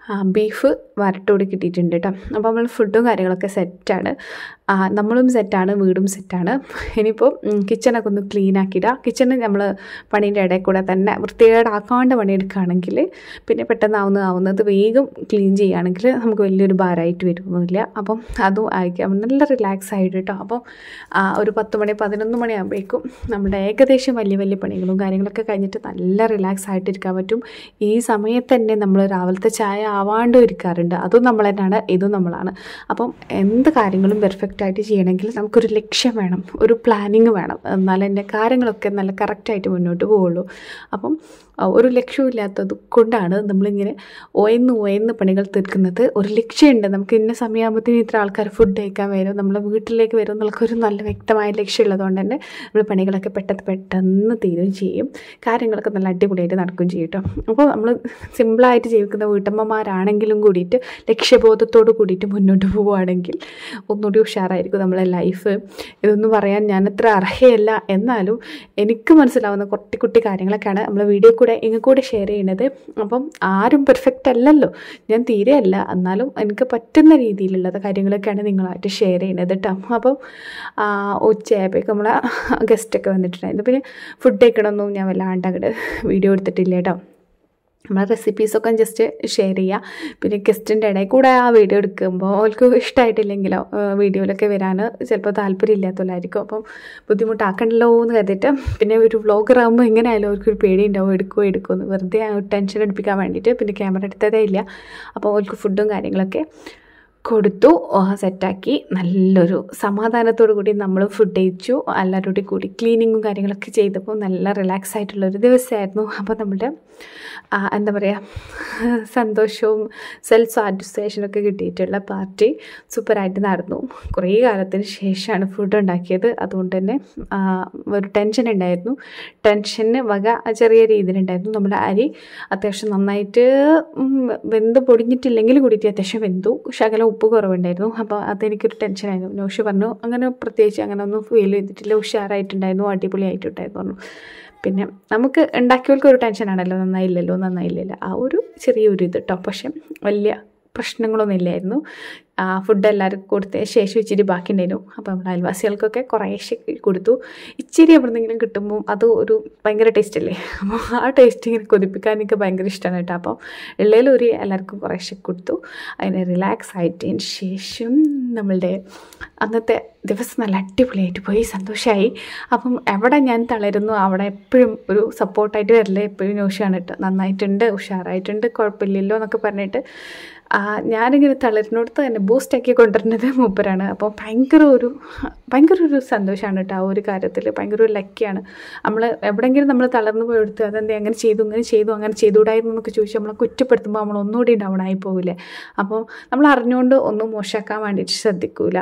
ബീഫ് വരട്ടോടി കിട്ടിയിട്ടുണ്ട് കേട്ടോ അപ്പോൾ നമ്മൾ ഫുഡും കാര്യങ്ങളൊക്കെ സെറ്റാണ് നമ്മളും സെറ്റാണ് വീടും സെറ്റാണ് ഇനിയിപ്പോൾ കിച്ചണൊക്കെ ഒന്ന് ക്ലീൻ ആക്കിയിടുക കിച്ചണ് നമ്മൾ പണീൻ്റെ ഇടയിൽ കൂടെ തന്നെ വൃത്തികേടാക്കാണ്ട് പണിയെടുക്കുകയാണെങ്കിൽ പിന്നെ പെട്ടെന്ന് ആവുന്ന ആവുന്നത് വേഗം ക്ലീൻ ചെയ്യുകയാണെങ്കിൽ നമുക്ക് വലിയൊരു ഭാരമായിട്ട് വരുമൊന്നുമില്ല അപ്പം അതും അയക്കാം നല്ല റിലാക്സ് ആയിട്ട് കേട്ടോ അപ്പം ഒരു പത്ത് മണി പതിനൊന്ന് മണിയാകുമ്പോഴേക്കും നമ്മുടെ ഏകദേശം വലിയ വലിയ പണികളും കാര്യങ്ങളൊക്കെ കഴിഞ്ഞിട്ട് നല്ല റിലാക്സ് ആയിട്ടിരിക്കാൻ പറ്റും ഈ സമയത്ത് തന്നെ നമ്മൾ രാവിലത്തെ ചായ ആവാണ്ടും ഇരിക്കാറുണ്ട് അതും നമ്മൾ തന്നെയാണ് ഇതും നമ്മളാണ് അപ്പം എന്ത് കാര്യങ്ങളും പെർഫെക്റ്റ് ആയിട്ട് ചെയ്യണമെങ്കിൽ നമുക്കൊരു ലക്ഷ്യം വേണം ഒരു പ്ലാനിങ് വേണം എന്നാലേ എൻ്റെ കാര്യങ്ങളൊക്കെ നല്ല കറക്റ്റായിട്ട് മുന്നോട്ട് പോവുള്ളൂ അപ്പം ഒരു ലക്ഷ്യമില്ലാത്തത് കൊണ്ടാണ് നമ്മളിങ്ങനെ ഓയന്ന് ഓയന്ന് പണികൾ തീർക്കുന്നത് ഒരു ലക്ഷ്യമുണ്ട് നമുക്ക് ഇന്ന സമയമാകുമ്പോഴത്തേന് ഇത്ര ആൾക്കാർ ഫുഡ് കഴിക്കാൻ വരും നമ്മളെ വീട്ടിലേക്ക് വരും എന്നുള്ളൊരു നല്ല വ്യക്തമായ ലക്ഷ്യമുള്ളതുകൊണ്ട് തന്നെ നമ്മൾ പണികളൊക്കെ പെട്ടെന്ന് പെട്ടെന്ന് തീരുകയും ചെയ്യും കാര്യങ്ങളൊക്കെ നല്ല അടിപൊളിയായിട്ട് നടക്കുകയും ചെയ്യും കേട്ടോ അപ്പോൾ നമ്മൾ സിമ്പിളായിട്ട് ജീവിക്കുന്ന വീട്ടമ്മമാരാണെങ്കിലും കൂടിയിട്ട് ലക്ഷ്യബോധത്തോട് കൂടിയിട്ട് മുന്നോട്ട് പോവുകയാണെങ്കിൽ ഒന്നുകൂടി ഉഷാറായിരിക്കും നമ്മളെ ലൈഫ് ഇതൊന്നും പറയാൻ ഞാനത്ര അർഹയല്ല എന്നാലും എനിക്ക് മനസ്സിലാവുന്ന കുട്ടി കുട്ടി കാര്യങ്ങളൊക്കെയാണ് നമ്മൾ വീഡിയോ കൂടെ ഇങ്ങ കൂടെ ഷെയർ ചെയ്യുന്നത് അപ്പം ആരും പെർഫെക്റ്റ് അല്ലല്ലോ ഞാൻ തീരെ അല്ല എന്നാലും എനിക്ക് പറ്റുന്ന രീതിയിലുള്ളത് കാര്യങ്ങളൊക്കെയാണ് നിങ്ങളായിട്ട് ഷെയർ ചെയ്യുന്നത് കേട്ടോ അപ്പം ഉച്ചയായപ്പോഴേക്കും നമ്മളെ ഗസ്റ്റൊക്കെ വന്നിട്ടുണ്ടായിരുന്നു പിന്നെ ഫുഡ് കഴിക്കണമെന്നും ഞാൻ വല്ലാണ്ട് അങ്ങോട്ട് വീഡിയോ എടുത്തിട്ടില്ല കേട്ടോ നമ്മളെ റെസിപ്പീസൊക്കെ ജസ്റ്റ് ഷെയർ ചെയ്യുക പിന്നെ ഗസ്റ്റിൻ്റെ ഇടയിൽ കൂടെ ആ വീഡിയോ എടുക്കുമ്പോൾ അവർക്ക് ഇഷ്ടമായിട്ടില്ലെങ്കിലോ വീഡിയോയിലൊക്കെ വരാൻ ചിലപ്പോൾ താല്പര്യമില്ലാത്തവരായിരിക്കും അപ്പം ബുദ്ധിമുട്ടാക്കണ്ടല്ലോ എന്ന് കരുതിയിട്ട് പിന്നെ ഒരു വ്ളോഗർ ആകുമ്പോൾ എങ്ങനെയായാലും അവർക്കൊരു പേടി ഉണ്ടാവും എടുക്കുമോ എടുക്കുമെന്ന് വെറുതെ ടെൻഷൻ എടുപ്പിക്കാൻ വേണ്ടിയിട്ട് പിന്നെ ക്യാമറ എടുത്തതേ ഇല്ല അപ്പോൾ അവർക്ക് ഫുഡും കാര്യങ്ങളൊക്കെ കൊടുത്തു സെറ്റാക്കി നല്ലൊരു സമാധാനത്തോടു കൂടി നമ്മൾ ഫുഡ് കഴിച്ചു എല്ലാവരോടും കൂടി ക്ലീനിങ്ങും കാര്യങ്ങളൊക്കെ ചെയ്തപ്പോൾ നല്ല റിലാക്സ് ആയിട്ടുള്ളൊരു ദിവസമായിരുന്നു അപ്പോൾ നമ്മുടെ എന്താ പറയുക സന്തോഷവും സെൽഫ് സാറ്റിസ്ഫാക്ഷനൊക്കെ കിട്ടിയിട്ടുള്ള പാർട്ടി സൂപ്പറായിട്ട് നടന്നു കുറേ കാലത്തിന് ശേഷമാണ് ഫുഡ് ഉണ്ടാക്കിയത് അതുകൊണ്ട് തന്നെ ഒരു ടെൻഷൻ ഉണ്ടായിരുന്നു ടെൻഷന് വക ചെറിയ രീതിയിലുണ്ടായിരുന്നു നമ്മുടെ അരി അത്യാവശ്യം നന്നായിട്ട് വെന്ത് പൊടിഞ്ഞിട്ടില്ലെങ്കിൽ കൂടിയിട്ട് അത്യാവശ്യം വെന്തു ശകലം ഉപ്പ് കുറവുണ്ടായിരുന്നു അപ്പോൾ അതെനിക്കൊരു ടെൻഷനായിരുന്നു നോഷി പറഞ്ഞു അങ്ങനെ പ്രത്യേകിച്ച് അങ്ങനെ ഒന്നും ഫീൽ ചെയ്തിട്ടില്ല ഉഷാറായിട്ടുണ്ടായിരുന്നു അടിപൊളിയായിട്ടുണ്ടായിരുന്നു പറഞ്ഞു പിന്നെ നമുക്ക് ഉണ്ടാക്കിയവർക്ക് ഒരു ടെൻഷനാണല്ലോ നന്നായില്ലല്ലോ നന്നായില്ലല്ലോ ആ ഒരു ചെറിയൊരു ഇത് കേട്ടോ പക്ഷെ വലിയ പ്രശ്നങ്ങളൊന്നും ഇല്ലായിരുന്നു ഫുഡ് എല്ലാവർക്കും കൊടുത്ത ശേഷം ഇച്ചിരി ബാക്കി ഉണ്ടായിരുന്നു അപ്പോൾ നമ്മുടെ അയൽവാസികൾക്കൊക്കെ കുറേശ്ശെ കൊടുത്തു ഇച്ചിരി എവിടെന്നെങ്കിലും കിട്ടുമ്പോൾ അത് ഒരു ഭയങ്കര ടേസ്റ്റ് അല്ലേ അപ്പോൾ ആ ടേസ്റ്റ് ഇങ്ങനെ കൊതിപ്പിക്കാൻ എനിക്ക് ഭയങ്കര ഇഷ്ടമാണ് കേട്ടോ അപ്പോൾ ഉള്ളതിലൊരു എല്ലാവർക്കും കുറേശ്ശെ കൊടുത്തു അതിന് റിലാക്സ് ആയിട്ടതിന് ശേഷം നമ്മളുടെ അന്നത്തെ ദിവസം നല്ല അടിപൊളിയായിട്ട് പോയി സന്തോഷമായി അപ്പം എവിടെ ഞാൻ തളരുന്നു അവിടെ എപ്പോഴും ഒരു സപ്പോർട്ടായിട്ട് വരില്ലേ എപ്പോഴും നോഷാണ് കേട്ടോ നന്നായിട്ടുണ്ട് ഉഷാറായിട്ടുണ്ട് കുഴപ്പമില്ലല്ലോ എന്നൊക്കെ പറഞ്ഞിട്ട് ഞാനിങ്ങനെ തളരിനോടത്ത് തന്നെ ബൂസ്റ്റാക്കി കൊണ്ടുവരുന്നത് മൂപ്പരാണ് അപ്പോൾ ഭയങ്കര ഒരു ഭയങ്കര ഒരു സന്തോഷമാണ് കേട്ടോ ആ ഒരു കാര്യത്തിൽ ഭയങ്കര ഒരു ലക്കിയാണ് നമ്മൾ എവിടെയെങ്കിലും നമ്മൾ തളർന്നു പോയെടുത്ത് അതെന്താ അങ്ങനെ ചെയ്തു ഇങ്ങനെ ചെയ്തു അങ്ങനെ ചെയ്തുകൂടായിരുന്നു എന്നൊക്കെ ചോദിച്ചാൽ നമ്മളെ കുറ്റപ്പെടുത്തുമ്പോൾ നമ്മൾ ഒന്നുകൂടി ഡൗൺ ആയി പോവില്ലേ അപ്പോൾ നമ്മൾ അറിഞ്ഞുകൊണ്ട് ഒന്നും മോശമാക്കാൻ വേണ്ടിയിട്ട് ശ്രദ്ധിക്കൂല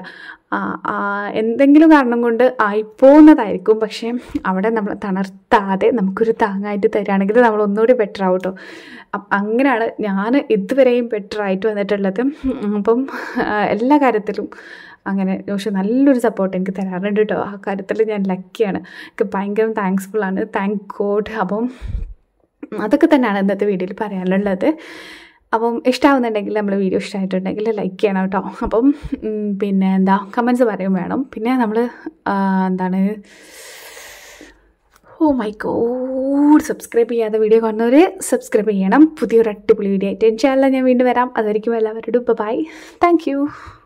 എന്തെങ്കിലും കാരണം കൊണ്ട് ആയിപ്പോകുന്നതായിരിക്കും പക്ഷേ അവിടെ നമ്മൾ തണർത്താതെ നമുക്കൊരു താങ്ങായിട്ട് തരികയാണെങ്കിൽ നമ്മൾ ഒന്നുകൂടി ബെറ്റർ ആവും കേട്ടോ അങ്ങനെയാണ് ഞാൻ ഇതുവരെയും ബെറ്റർ ആയിട്ട് വന്നിട്ടുള്ളത് അപ്പം എല്ലാ കാര്യത്തിലും അങ്ങനെ പക്ഷെ നല്ലൊരു സപ്പോർട്ട് എനിക്ക് തരാറുണ്ട് കേട്ടോ ആ കാര്യത്തിൽ ഞാൻ ലക്കിയാണ് എനിക്ക് ഭയങ്കര താങ്ക്സ്ഫുൾ ആണ് താങ്ക് ഗോഡ് അപ്പം അതൊക്കെ തന്നെയാണ് ഇന്നത്തെ വീഡിയോയിൽ പറയാനുള്ളത് അപ്പം ഇഷ്ടമാവുന്നുണ്ടെങ്കിൽ നമ്മൾ വീഡിയോ ഇഷ്ടമായിട്ടുണ്ടെങ്കിൽ ലൈക്ക് ചെയ്യണം കേട്ടോ അപ്പം പിന്നെ എന്താ കമൻസ് പറയും വേണം പിന്നെ നമ്മൾ എന്താണ് ഓ മൈ ഗോഡ് സബ്സ്ക്രൈബ് ചെയ്യാതെ വീഡിയോ കാണുന്നവർ സബ്സ്ക്രൈബ് ചെയ്യണം പുതിയൊരു അടിപൊളി വീഡിയോ ആയിട്ട് ഇൻഷാല്ല ഞാൻ വീണ്ടും വരാം അതുവരെയ്ക്കും എല്ലാവരോടും ബൈ താങ്ക് യു